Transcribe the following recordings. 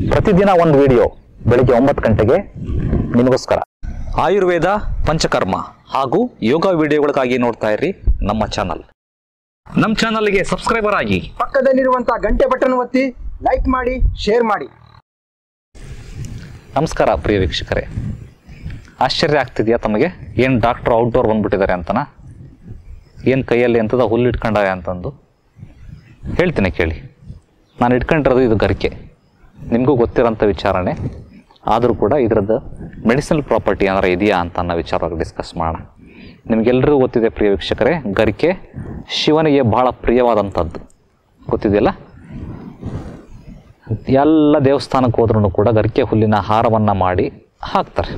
ಪ್ರತಿದಿನ ಒಂದು ವಿಡಿಯೋ ಬೆಳಿಗ್ಗೆ ಒಂಬತ್ತು ಗಂಟೆಗೆ ನಿಮಗೋಸ್ಕರ ಆಯುರ್ವೇದ ಪಂಚಕರ್ಮ ಹಾಗೂ ಯೋಗ ವಿಡಿಯೋಗಳಿಗಾಗಿ ನೋಡ್ತಾ ಇರಿ ನಮ್ಮ ಚಾನಲ್ ನಮ್ಮ ಚಾನಲ್ಗೆ ಸಬ್ಸ್ಕ್ರೈಬರ್ ಆಗಿ ಪಕ್ಕದಲ್ಲಿರುವಂತಹ ಗಂಟೆ ಬಟನ್ ಒತ್ತಿ ಲೈಕ್ ಮಾಡಿ ಶೇರ್ ಮಾಡಿ ನಮಸ್ಕಾರ ಪ್ರಿಯ ವೀಕ್ಷಕರೇ ಆಶ್ಚರ್ಯ ಆಗ್ತಿದೆಯಾ ತಮಗೆ ಏನು ಡಾಕ್ಟ್ರು ಔಟ್ಡೋರ್ ಬಂದ್ಬಿಟ್ಟಿದ್ದಾರೆ ಅಂತನಾ ಏನು ಕೈಯಲ್ಲಿ ಎಂಥದ ಹುಲ್ಲು ಇಟ್ಕೊಂಡಾರೆ ಅಂತಂದು ಹೇಳ್ತೀನಿ ಕೇಳಿ ನಾನು ಇಟ್ಕೊಂಡಿರೋದು ಇದು ಗರಿಕೆ ನಿಮಗೂ ಗೊತ್ತಿರೋಂಥ ವಿಚಾರಣೆ ಆದರೂ ಕೂಡ ಇದರದ್ದು ಮೆಡಿಸಿನಲ್ ಪ್ರಾಪರ್ಟಿ ಏನಾರ ಇದೆಯಾ ಅಂತ ಅನ್ನೋ ವಿಚಾರವಾಗಿ ಡಿಸ್ಕಸ್ ಮಾಡೋಣ ನಿಮಗೆಲ್ಲರಿಗೂ ಗೊತ್ತಿದೆ ಪ್ರಿಯ ವೀಕ್ಷಕರೇ ಗರಿಕೆ ಶಿವನಿಗೆ ಬಹಳ ಪ್ರಿಯವಾದಂಥದ್ದು ಗೊತ್ತಿದೆಯಲ್ಲ ಎಲ್ಲ ದೇವಸ್ಥಾನಕ್ಕೆ ಹೋದ್ರೂ ಕೂಡ ಗರಿಕೆ ಹುಲ್ಲಿನ ಹಾರವನ್ನು ಮಾಡಿ ಹಾಕ್ತಾರೆ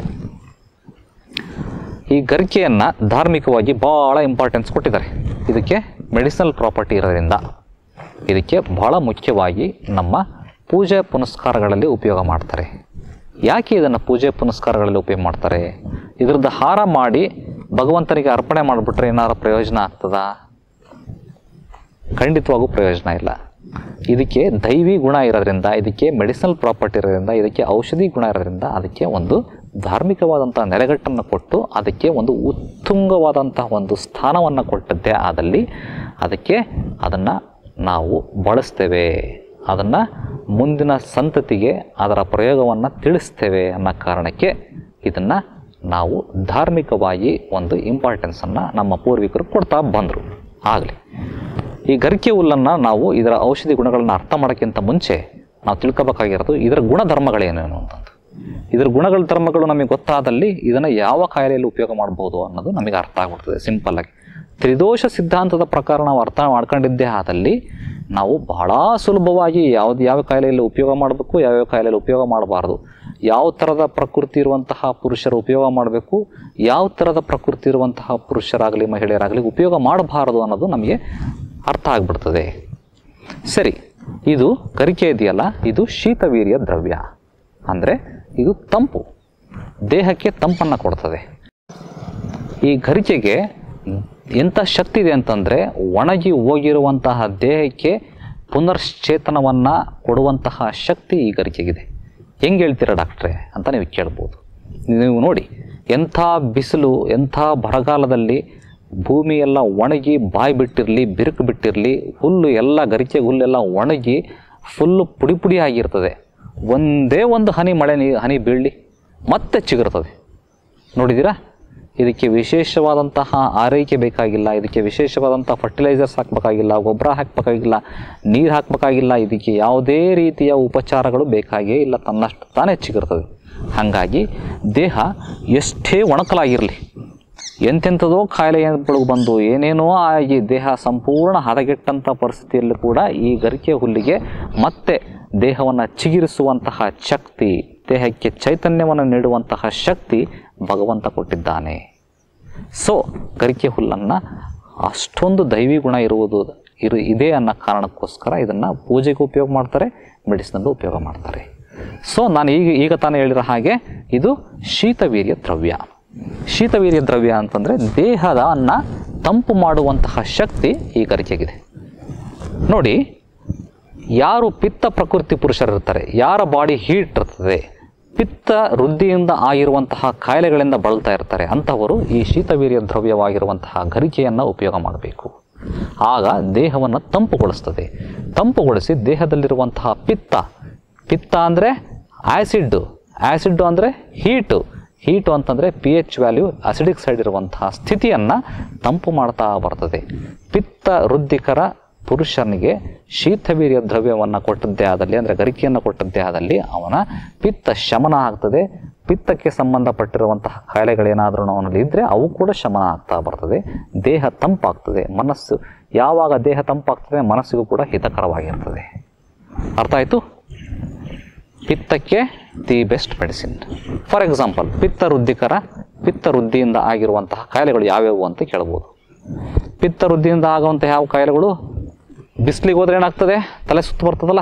ಈ ಗರಿಕೆಯನ್ನು ಧಾರ್ಮಿಕವಾಗಿ ಭಾಳ ಇಂಪಾರ್ಟೆನ್ಸ್ ಕೊಟ್ಟಿದ್ದಾರೆ ಇದಕ್ಕೆ ಮೆಡಿಸಿನಲ್ ಪ್ರಾಪರ್ಟಿ ಇರೋದ್ರಿಂದ ಇದಕ್ಕೆ ಬಹಳ ಮುಖ್ಯವಾಗಿ ನಮ್ಮ ಪೂಜೆ ಪುನಸ್ಕಾರಗಳಲ್ಲಿ ಉಪಯೋಗ ಮಾಡ್ತಾರೆ ಯಾಕೆ ಇದನ್ನು ಪೂಜೆ ಪುನಸ್ಕಾರಗಳಲ್ಲಿ ಉಪಯೋಗ ಮಾಡ್ತಾರೆ ಇದ್ರದ್ದು ಹಾರ ಮಾಡಿ ಭಗವಂತನಿಗೆ ಅರ್ಪಣೆ ಮಾಡಿಬಿಟ್ರೆ ಏನಾದ್ರು ಪ್ರಯೋಜನ ಆಗ್ತದಾ ಖಂಡಿತವಾಗೂ ಪ್ರಯೋಜನ ಇಲ್ಲ ಇದಕ್ಕೆ ದೈವಿ ಗುಣ ಇರೋದ್ರಿಂದ ಇದಕ್ಕೆ ಮೆಡಿಸಿನಲ್ ಪ್ರಾಪರ್ಟಿ ಇರೋದ್ರಿಂದ ಇದಕ್ಕೆ ಔಷಧಿ ಗುಣ ಇರೋದ್ರಿಂದ ಅದಕ್ಕೆ ಒಂದು ಧಾರ್ಮಿಕವಾದಂಥ ನೆಲೆಗಟ್ಟನ್ನು ಕೊಟ್ಟು ಅದಕ್ಕೆ ಒಂದು ಉತ್ತುಂಗವಾದಂತಹ ಒಂದು ಸ್ಥಾನವನ್ನು ಕೊಟ್ಟದ್ದೇ ಆದಲ್ಲಿ ಅದಕ್ಕೆ ಅದನ್ನು ನಾವು ಬಳಸ್ತೇವೆ ಅದನ್ನು ಮುಂದಿನ ಸಂತತಿಗೆ ಅದರ ಪ್ರಯೋಗವನ್ನು ತಿಳಿಸ್ತೇವೆ ಅನ್ನೋ ಕಾರಣಕ್ಕೆ ಇದನ್ನು ನಾವು ಧಾರ್ಮಿಕವಾಗಿ ಒಂದು ಇಂಪಾರ್ಟೆನ್ಸನ್ನು ನಮ್ಮ ಪೂರ್ವಿಕರು ಕೊಡ್ತಾ ಬಂದರು ಆಗಲಿ ಈ ಗರಿಕೆ ಹುಲ್ಲನ್ನು ನಾವು ಇದರ ಔಷಧಿ ಗುಣಗಳನ್ನು ಅರ್ಥ ಮಾಡೋಕ್ಕಿಂತ ಮುಂಚೆ ನಾವು ತಿಳ್ಕೊಬೇಕಾಗಿರೋದು ಇದರ ಗುಣಧರ್ಮಗಳೇನೇನು ಅಂತಂದು ಇದರ ಗುಣಗಳ ಧರ್ಮಗಳು ನಮಗೆ ಗೊತ್ತಾದಲ್ಲಿ ಇದನ್ನು ಯಾವ ಕಾಯಿಲೆಯಲ್ಲಿ ಉಪಯೋಗ ಮಾಡ್ಬೋದು ಅನ್ನೋದು ನಮಗೆ ಅರ್ಥ ಆಗ್ಬಿಡ್ತದೆ ಸಿಂಪಲ್ಲಾಗಿ ತ್ರಿದೋಷ ಸಿದ್ಧಾಂತದ ಪ್ರಕಾರ ನಾವು ಅರ್ಥ ಮಾಡ್ಕೊಂಡಿದ್ದೇ ಆದಲ್ಲಿ ನಾವು ಬಹಳ ಸುಲಭವಾಗಿ ಯಾವ್ದು ಯಾವ ಕಾಯಿಲೆಯಲ್ಲಿ ಉಪಯೋಗ ಮಾಡಬೇಕು ಯಾವ್ಯಾವ ಕಾಯಿಲೆಯಲ್ಲಿ ಉಪಯೋಗ ಮಾಡಬಾರ್ದು ಯಾವ ಥರದ ಪ್ರಕೃತಿ ಇರುವಂತಹ ಪುರುಷರು ಉಪಯೋಗ ಮಾಡಬೇಕು ಯಾವ ಥರದ ಪ್ರಕೃತಿ ಇರುವಂತಹ ಪುರುಷರಾಗಲಿ ಮಹಿಳೆಯರಾಗಲಿ ಉಪಯೋಗ ಮಾಡಬಾರದು ಅನ್ನೋದು ನಮಗೆ ಅರ್ಥ ಆಗ್ಬಿಡ್ತದೆ ಸರಿ ಇದು ಕರಿಕೆ ಇದೆಯಲ್ಲ ಇದು ಶೀತವೀರ್ಯ ದ್ರವ್ಯ ಅಂದರೆ ಇದು ತಂಪು ದೇಹಕ್ಕೆ ತಂಪನ್ನು ಕೊಡ್ತದೆ ಈ ಗರಿಕೆಗೆ ಎಂಥ ಶಕ್ತಿ ಇದೆ ಅಂತಂದರೆ ಒಣಗಿ ಹೋಗಿರುವಂತಹ ದೇಹಕ್ಕೆ ಪುನಶ್ಚೇತನವನ್ನು ಕೊಡುವಂತಹ ಶಕ್ತಿ ಈ ಗರಿಕೆಗಿದೆ ಹೆಂಗೆ ಹೇಳ್ತೀರಾ ಡಾಕ್ಟ್ರೇ ಅಂತ ನೀವು ಕೇಳ್ಬೋದು ನೀವು ನೋಡಿ ಎಂಥ ಬಿಸಿಲು ಎಂಥ ಬರಗಾಲದಲ್ಲಿ ಭೂಮಿ ಎಲ್ಲ ಒಣಗಿ ಬಾಯಿ ಬಿಟ್ಟಿರಲಿ ಬಿರುಕು ಬಿಟ್ಟಿರಲಿ ಹುಲ್ಲು ಎಲ್ಲ ಗರಿಕೆ ಹುಲ್ಲೆಲ್ಲ ಒಣಗಿ ಫುಲ್ಲು ಪುಡಿ ಪುಡಿ ಆಗಿರ್ತದೆ ಒಂದೇ ಒಂದು ಹನಿ ಮಳೆ ನೀ ಹನಿ ಬೀಳಲಿ ಮತ್ತೆ ಚಿಗುರ್ತದೆ ನೋಡಿದ್ದೀರಾ ಇದಕ್ಕೆ ವಿಶೇಷವಾದಂತಹ ಆರೈಕೆ ಬೇಕಾಗಿಲ್ಲ ಇದಕ್ಕೆ ವಿಶೇಷವಾದಂಥ ಫರ್ಟಿಲೈಸರ್ಸ್ ಹಾಕಬೇಕಾಗಿಲ್ಲ ಗೊಬ್ಬರ ಹಾಕಬೇಕಾಗಿಲ್ಲ ನೀರು ಹಾಕಬೇಕಾಗಿಲ್ಲ ಇದಕ್ಕೆ ಯಾವುದೇ ರೀತಿಯ ಉಪಚಾರಗಳು ಬೇಕಾಗೇ ಇಲ್ಲ ತನ್ನಷ್ಟು ತಾನೇ ಚಿಗುರ್ತದೆ ಹಾಗಾಗಿ ದೇಹ ಎಷ್ಟೇ ಒಣಕಲಾಗಿರಲಿ ಎಂತೆಂಥದೋ ಕಾಯಿಲೆಗಳು ಬಂದು ಏನೇನೋ ಆಗಿ ದೇಹ ಸಂಪೂರ್ಣ ಹದಗೆಟ್ಟಂಥ ಪರಿಸ್ಥಿತಿಯಲ್ಲಿ ಕೂಡ ಈ ಗರಿಕೆ ಹುಲ್ಲಿಗೆ ಮತ್ತೆ ದೇಹವನ್ನು ಚಿಗಿರಿಸುವಂತಹ ಶಕ್ತಿ ದೇಹಕ್ಕೆ ಚೈತನ್ಯವನ್ನು ನೀಡುವಂತಹ ಶಕ್ತಿ ಭಗವಂತ ಕೊಟ್ಟಿದ್ದಾನೆ ಸೊ ಗರಿಕೆ ಹುಲ್ಲನ್ನು ಅಷ್ಟೊಂದು ದೈವಿ ಗುಣ ಇರುವುದು ಇರು ಇದೆ ಅನ್ನೋ ಕಾರಣಕ್ಕೋಸ್ಕರ ಇದನ್ನು ಪೂಜೆಗೆ ಉಪಯೋಗ ಮಾಡ್ತಾರೆ ಮೆಡಿಸಿನಲ್ಲೂ ಉಪಯೋಗ ಮಾಡ್ತಾರೆ ಸೊ ನಾನು ಈಗ ಈಗ ತಾನೇ ಹೇಳಿರೋ ಹಾಗೆ ಇದು ಶೀತವೀರ್ಯ ದ್ರವ್ಯ ಶೀತವೀರ್ಯ ದ್ರವ್ಯ ಅಂತಂದರೆ ದೇಹದನ್ನು ತಂಪು ಮಾಡುವಂತಹ ಶಕ್ತಿ ಈ ಗರಿಕೆಗಿದೆ ನೋಡಿ ಯಾರು ಪಿತ್ತ ಪ್ರಕೃತಿ ಪುರುಷರಿರ್ತಾರೆ ಯಾರ ಬಾಡಿ ಹೀಟ್ ಇರ್ತದೆ ಪಿತ್ತ ವೃದ್ಧಿಯಿಂದ ಆಗಿರುವಂತಹ ಕಾಯಿಲೆಗಳಿಂದ ಬಳಲ್ತಾ ಇರ್ತಾರೆ ಅಂಥವರು ಈ ಶೀತವೀರ್ಯ ದ್ರವ್ಯವಾಗಿರುವಂತಹ ಗರಿಕೆಯನ್ನು ಉಪಯೋಗ ಮಾಡಬೇಕು ಆಗ ದೇಹವನ್ನು ತಂಪುಗೊಳಿಸ್ತದೆ ತಂಪುಗೊಳಿಸಿ ದೇಹದಲ್ಲಿರುವಂತಹ ಪಿತ್ತ ಪಿತ್ತ ಅಂದರೆ ಆ್ಯಸಿಡ್ಡು ಆ್ಯಸಿಡ್ಡು ಅಂದರೆ ಹೀಟು ಹೀಟು ಅಂತಂದರೆ P H value acidic side ಇರುವಂತಹ ಸ್ಥಿತಿಯನ್ನು ತಂಪು ಮಾಡ್ತಾ ಬರ್ತದೆ ಪಿತ್ತ ವೃದ್ಧಿಕರ ಪುರುಷನಿಗೆ ಶೀತವೀರ್ಯ ದ್ರವ್ಯವನ್ನು ಕೊಟ್ಟದ್ದೇ ಆದಲ್ಲಿ ಅಂದರೆ ಗರಿಕೆಯನ್ನು ಕೊಟ್ಟದ್ದೇ ಆದಲ್ಲಿ ಅವನ ಪಿತ್ತ ಶಮನ ಆಗ್ತದೆ ಪಿತ್ತಕ್ಕೆ ಸಂಬಂಧಪಟ್ಟಿರುವಂತಹ ಕಾಯಿಲೆಗಳೇನಾದರೂ ಅವನಲ್ಲಿ ಇದ್ದರೆ ಅವು ಕೂಡ ಶಮನ ಆಗ್ತಾ ಬರ್ತದೆ ದೇಹ ತಂಪಾಗ್ತದೆ ಮನಸ್ಸು ಯಾವಾಗ ದೇಹ ತಂಪಾಗ್ತದೆ ಮನಸ್ಸಿಗೂ ಕೂಡ ಹಿತಕರವಾಗಿರ್ತದೆ ಅರ್ಥ ಆಯಿತು ಪಿತ್ತಕ್ಕೆ the best medicine for example ಪಿತ್ತ ವೃದ್ಧಿಕರ ಪಿತ್ತ ವೃದ್ಧಿಯಿಂದ ಆಗಿರುವಂತಹ ಕಾಯಿಲೆಗಳು ಯಾವ್ಯಾವು ಅಂತ ಕೇಳ್ಬೋದು ಪಿತ್ತ ವೃದ್ಧಿಯಿಂದ ಆಗುವಂಥ ಯಾವ ಕಾಯಿಲೆಗಳು ಬಿಸಿಲಿಗೆ ಹೋದ್ರೆ ಏನಾಗ್ತದೆ ತಲೆ ಸುತ್ತು ಬರ್ತದಲ್ಲ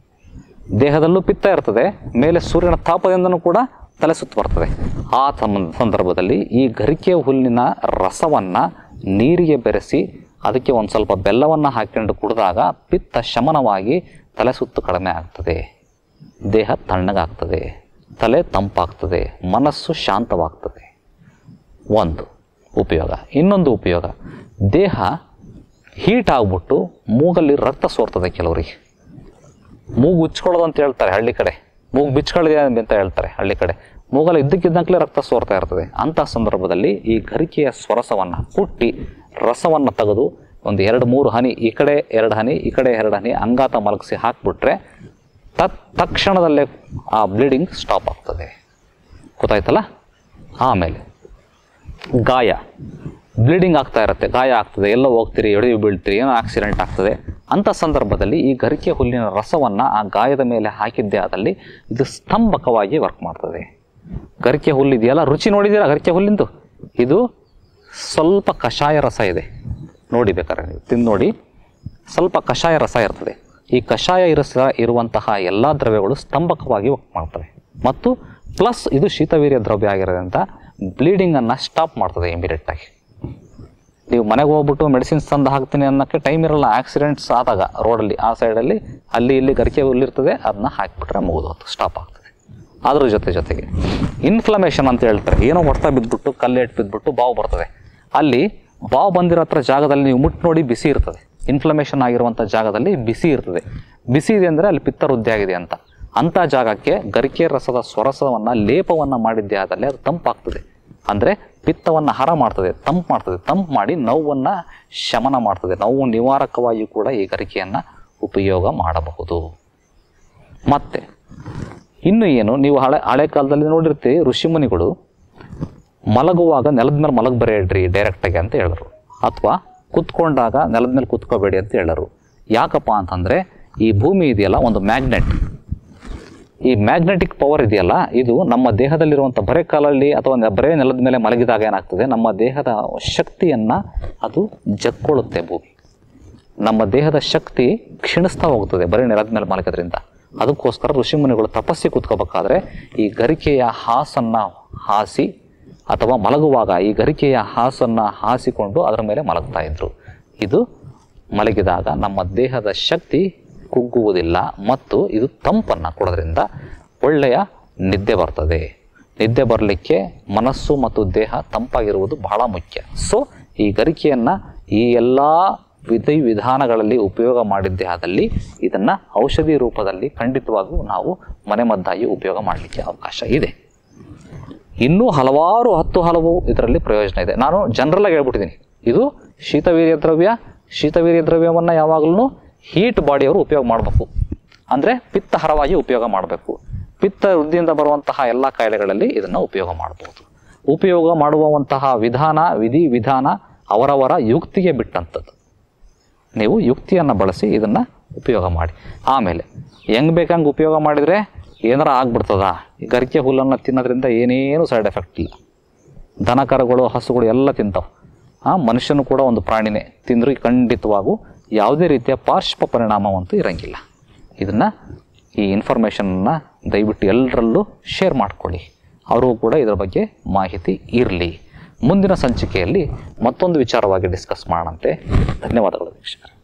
ದೇಹದಲ್ಲೂ ಪಿತ್ತ ಇರ್ತದೆ ಮೇಲೆ ಸೂರ್ಯನ ತಾಪದಿಂದನೂ ಕೂಡ ತಲೆ ಸುತ್ತು ಬರ್ತದೆ ಆ ಸಂಬಂಧ ಸಂದರ್ಭದಲ್ಲಿ ಈ ಗರಿಕೆ ಹುಲ್ಲಿನ ರಸವನ್ನು ನೀರಿಗೆ ಬೆರೆಸಿ ಅದಕ್ಕೆ ಒಂದು ಸ್ವಲ್ಪ ಬೆಲ್ಲವನ್ನು ಹಾಕಿಕೊಂಡು ಕುಡಿದಾಗ ಪಿತ್ತ ಶಮನವಾಗಿ ತಲೆ ಸುತ್ತು ಕಡಿಮೆ ಆಗ್ತದೆ ದೇಹ ತಣ್ಣಗಾಗ್ತದೆ ತಲೆ ತಂಪಾಗ್ತದೆ ಮನಸ್ಸು ಶಾಂತವಾಗ್ತದೆ ಒಂದು ಉಪಯೋಗ ಇನ್ನೊಂದು ಉಪಯೋಗ ದೇಹ ಹೀಟ್ ಆಗ್ಬಿಟ್ಟು ಮೂಗಲ್ಲಿ ರಕ್ತ ಸೋರ್ತದೆ ಕೆಲವರಿಗೆ ಮೂಗು ಉಚ್ಕೊಳ್ಳೋದು ಅಂತ ಹೇಳ್ತಾರೆ ಹಳ್ಳಿ ಕಡೆ ಮೂಗು ಬಿಚ್ಕೊಳ್ಳಿದೆ ಅಂತ ಹೇಳ್ತಾರೆ ಹಳ್ಳಿ ಕಡೆ ಮೂಗಲ್ಲಿ ಇದ್ದಕ್ಕಿದ್ದಂಕಲೇ ರಕ್ತ ಸೋರ್ತಾ ಇರ್ತದೆ ಅಂಥ ಸಂದರ್ಭದಲ್ಲಿ ಈ ಗರಿಕೆಯ ಸ್ವರಸವನ್ನು ಕುಟ್ಟಿ ರಸವನ್ನು ತೆಗೆದು ಒಂದು ಎರಡು ಮೂರು ಹನಿ ಈ ಕಡೆ ಎರಡು ಹನಿ ಈ ಕಡೆ ಎರಡು ಹನಿ ಅಂಗಾತ ಮಲಗಿಸಿ ಹಾಕ್ಬಿಟ್ರೆ ತತ್ ತಕ್ಷಣದಲ್ಲೇ ಆ ಬ್ಲೀಡಿಂಗ್ ಸ್ಟಾಪ್ ಆಗ್ತದೆ ಗೊತ್ತಾಯ್ತಲ್ಲ ಆಮೇಲೆ ಗಾಯ ಬ್ಲೀಡಿಂಗ್ ಆಗ್ತಾ ಇರುತ್ತೆ ಗಾಯ ಆಗ್ತದೆ ಎಲ್ಲ ಹೋಗ್ತೀರಿ ಎಳೆದು ಬೀಳ್ತೀರಿ ಏನೋ ಆಕ್ಸಿಡೆಂಟ್ ಆಗ್ತದೆ ಅಂಥ ಸಂದರ್ಭದಲ್ಲಿ ಈ ಗರಿಕೆ ಹುಲ್ಲಿನ ರಸವನ್ನು ಆ ಗಾಯದ ಮೇಲೆ ಹಾಕಿದ್ದೇ ಆದಲ್ಲಿ ಇದು ಸ್ತಂಭಕವಾಗಿ ವರ್ಕ್ ಮಾಡ್ತದೆ ಗರಿಕೆ ಹುಲ್ಲು ಇದೆಯಲ್ಲ ರುಚಿ ನೋಡಿದ್ದೀರಾ ಗರಿಕೆ ಹುಲ್ಲಿಂದು ಇದು ಸ್ವಲ್ಪ ಕಷಾಯ ರಸ ಇದೆ ನೋಡಿ ಬೇಕಾದ್ರೆ ನೀವು ತಿಂದು ನೋಡಿ ಸ್ವಲ್ಪ ಕಷಾಯ ರಸ ಇರ್ತದೆ ಈ ಕಷಾಯ ರಸ ಇರುವಂತಹ ಎಲ್ಲ ದ್ರವ್ಯಗಳು ಸ್ತಂಭಕವಾಗಿ ವರ್ಕ್ ಮಾಡ್ತವೆ ಮತ್ತು ಪ್ಲಸ್ ಇದು ಶೀತವೀರ್ಯ ದ್ರವ್ಯ ಆಗಿರೋದ್ರಿಂದ ಬ್ಲೀಡಿಂಗನ್ನು ಸ್ಟಾಪ್ ಮಾಡ್ತದೆ ಇಮಿಡಿಯೇಟಾಗಿ ನೀವು ಮನೆಗೆ ಹೋಗ್ಬಿಟ್ಟು ಮೆಡಿಸಿನ್ಸ್ ತಂದು ಹಾಕ್ತೀನಿ ಅನ್ನೋಕ್ಕೆ ಟೈಮ್ ಇರಲ್ಲ ಆಕ್ಸಿಡೆಂಟ್ಸ್ ಆದಾಗ ರೋಡಲ್ಲಿ ಆ ಸೈಡಲ್ಲಿ ಅಲ್ಲಿ ಇಲ್ಲಿ ಗರಿಕೆ ಹುಲ್ಲಿರ್ತದೆ ಅದನ್ನ ಹಾಕಿಬಿಟ್ರೆ ಮುಗಿದೋತು ಸ್ಟಾಪ್ ಆಗ್ತದೆ ಅದ್ರ ಜೊತೆ ಜೊತೆಗೆ ಇನ್ಫ್ಲಮೇಷನ್ ಅಂತ ಹೇಳ್ತಾರೆ ಏನೋ ಹೊಡ್ತಾ ಬಿದ್ದುಬಿಟ್ಟು ಕಲ್ಲೇಟ್ ಬಿದ್ದುಬಿಟ್ಟು ಬಾವು ಬರ್ತದೆ ಅಲ್ಲಿ ಬಾವು ಬಂದಿರೋ ಹತ್ರ ಜಾಗದಲ್ಲಿ ನೀವು ಮುಟ್ಟು ನೋಡಿ ಬಿಸಿ ಇರ್ತದೆ ಇನ್ಫ್ಲಮೇಷನ್ ಆಗಿರುವಂಥ ಜಾಗದಲ್ಲಿ ಬಿಸಿ ಇರ್ತದೆ ಬಿಸಿ ಇದೆ ಅಂದರೆ ಅಲ್ಲಿ ಪಿತ್ತ ವೃದ್ಧಿ ಆಗಿದೆ ಅಂತ ಅಂಥ ಜಾಗಕ್ಕೆ ಗರಿಕೆ ರಸದ ಸ್ವರಸವನ್ನು ಲೇಪವನ್ನು ಮಾಡಿದ್ದೇ ಆದಲ್ಲಿ ಅದು ತಂಪಾಗ್ತದೆ ಅಂದರೆ ಪಿತ್ತವನ್ನು ಹರ ಮಾಡ್ತದೆ ತಂಪು ಮಾಡ್ತದೆ ತಂಪು ಮಾಡಿ ನೋವನ್ನು ಶಮನ ಮಾಡ್ತದೆ ನೋವು ನಿವಾರಕವಾಗಿಯೂ ಕೂಡ ಈ ಗರಿಕೆಯನ್ನು ಉಪಯೋಗ ಮಾಡಬಹುದು ಮತ್ತೆ ಇನ್ನು ಏನು ನೀವು ಹಳೆ ಹಳೆ ಕಾಲದಲ್ಲಿ ನೋಡಿರ್ತೀರಿ ಋಷಿಮುನಿಗಳು ಮಲಗುವಾಗ ನೆಲದ ಮೇಲೆ ಮಲಗಬೇಡ್ರಿ ಡೈರೆಕ್ಟಾಗಿ ಅಂತ ಹೇಳರು ಅಥವಾ ಕುತ್ಕೊಂಡಾಗ ನೆಲದ ಮೇಲೆ ಕುತ್ಕೋಬೇಡಿ ಅಂತ ಹೇಳರು ಯಾಕಪ್ಪ ಅಂತಂದರೆ ಈ ಭೂಮಿ ಇದೆಯಲ್ಲ ಒಂದು ಮ್ಯಾಗ್ನೆಟ್ ಈ ಮ್ಯಾಗ್ನೆಟಿಕ್ ಪವರ್ ಇದೆಯಲ್ಲ ಇದು ನಮ್ಮ ದೇಹದಲ್ಲಿರುವಂಥ ಬರೇ ಕಾಲಲ್ಲಿ ಅಥವಾ ನೆ- ಬರೇ ನೆಲದ ಮೇಲೆ ಮಲಗಿದಾಗ ಏನಾಗ್ತದೆ ನಮ್ಮ ದೇಹದ ಶಕ್ತಿಯನ್ನು ಅದು ಜಕ್ಕೊಳ್ಳುತ್ತೆ ಭೂಮಿ ನಮ್ಮ ದೇಹದ ಶಕ್ತಿ ಕ್ಷೀಣಿಸ್ತಾ ಹೋಗ್ತದೆ ಬರೀ ನೆಲದ ಮೇಲೆ ಮಲಗೋದ್ರಿಂದ ಅದಕ್ಕೋಸ್ಕರ ಋಷಿಮುನಿಗಳು ತಪಸ್ಸಿ ಕೂತ್ಕೋಬೇಕಾದ್ರೆ ಈ ಗರಿಕೆಯ ಹಾಸನ್ನು ಹಾಸಿ ಅಥವಾ ಮಲಗುವಾಗ ಈ ಗರಿಕೆಯ ಹಾಸನ್ನು ಹಾಸಿಕೊಂಡು ಅದರ ಮೇಲೆ ಮಲಗ್ತಾ ಇದ್ರು ಇದು ಮಲಗಿದಾಗ ನಮ್ಮ ದೇಹದ ಶಕ್ತಿ ಕುಗ್ಗುವುದಿಲ್ಲ ಮತ್ತು ಇದು ತಂಪನ್ನು ಕೊಡೋದ್ರಿಂದ ಒಳ್ಳೆಯ ನಿದ್ದೆ ಬರ್ತದೆ ನಿದ್ದೆ ಬರಲಿಕ್ಕೆ ಮನಸ್ಸು ಮತ್ತು ದೇಹ ತಂಪಾಗಿರುವುದು ಬಹಳ ಮುಖ್ಯ ಸೊ ಈ ಗರಿಕೆಯನ್ನು ಈ ಎಲ್ಲ ವಿಧಿ ವಿಧಾನಗಳಲ್ಲಿ ಉಪಯೋಗ ಮಾಡಿದ್ದೇ ಆದಲ್ಲಿ ಇದನ್ನು ಔಷಧಿ ರೂಪದಲ್ಲಿ ಖಂಡಿತವಾಗೂ ನಾವು ಮನೆಮದ್ದಾಗಿ ಉಪಯೋಗ ಮಾಡಲಿಕ್ಕೆ ಅವಕಾಶ ಇದೆ ಇನ್ನೂ ಹಲವಾರು ಹತ್ತು ಹಲವು ಇದರಲ್ಲಿ ಪ್ರಯೋಜನ ಇದೆ ನಾನು ಜನರಲ್ಲಾಗಿ ಹೇಳ್ಬಿಟ್ಟಿದ್ದೀನಿ ಇದು ಶೀತವೀರ್ಯ ದ್ರವ್ಯ ಶೀತವೀರ್ಯ ದ್ರವ್ಯವನ್ನು ಯಾವಾಗಲೂ ಹೀಟ್ ಬಾಡಿಯವರು ಉಪಯೋಗ ಮಾಡಬೇಕು ಅಂದರೆ ಪಿತ್ತಹರವಾಗಿ ಉಪಯೋಗ ಮಾಡಬೇಕು ಪಿತ್ತ ವೃದ್ಧಿಯಿಂದ ಬರುವಂತಹ ಎಲ್ಲ ಕಾಯಿಲೆಗಳಲ್ಲಿ ಇದನ್ನು ಉಪಯೋಗ ಮಾಡಬಹುದು ಉಪಯೋಗ ಮಾಡುವಂತಹ ವಿಧಾನ ವಿಧಿ ವಿಧಾನ ಅವರವರ ಯುಕ್ತಿಗೆ ಬಿಟ್ಟಂಥದ್ದು ನೀವು ಯುಕ್ತಿಯನ್ನು ಬಳಸಿ ಇದನ್ನು ಉಪಯೋಗ ಮಾಡಿ ಆಮೇಲೆ ಹೆಂಗೆ ಬೇಕಂಗೆ ಉಪಯೋಗ ಮಾಡಿದರೆ ಏನಾರ ಆಗ್ಬಿಡ್ತದ ಈ ಗರಿಕೆ ಹುಲ್ಲನ್ನು ತಿನ್ನೋದ್ರಿಂದ ಏನೇನು ಸೈಡ್ ಎಫೆಕ್ಟ್ ಇಲ್ಲ ದನ ಕರುಗಳು ಹಸುಗಳು ಎಲ್ಲ ತಿಂತಾವೆ ಆ ಮನುಷ್ಯನು ಕೂಡ ಒಂದು ಪ್ರಾಣಿನೇ ತಿಂದ್ರೆ ಖಂಡಿತವಾಗೂ ಯಾವುದೇ ರೀತಿಯ ಪಾರ್ಶ್ವ ಪರಿಣಾಮವಂತೂ ಇರಂಗಿಲ್ಲ ಇದನ್ನು ಈ ಇನ್ಫಾರ್ಮೇಷನನ್ನು ದಯವಿಟ್ಟು ಎಲ್ಲರಲ್ಲೂ ಶೇರ್ ಮಾಡ್ಕೊಳ್ಳಿ ಅವ್ರಿಗೂ ಕೂಡ ಇದರ ಬಗ್ಗೆ ಮಾಹಿತಿ ಇರಲಿ ಮುಂದಿನ ಸಂಚಿಕೆಯಲ್ಲಿ ಮತ್ತೊಂದು ವಿಚಾರವಾಗಿ ಡಿಸ್ಕಸ್ ಮಾಡೋಣಂತೆ ಧನ್ಯವಾದಗಳು ವೀಕ್ಷಕರೇ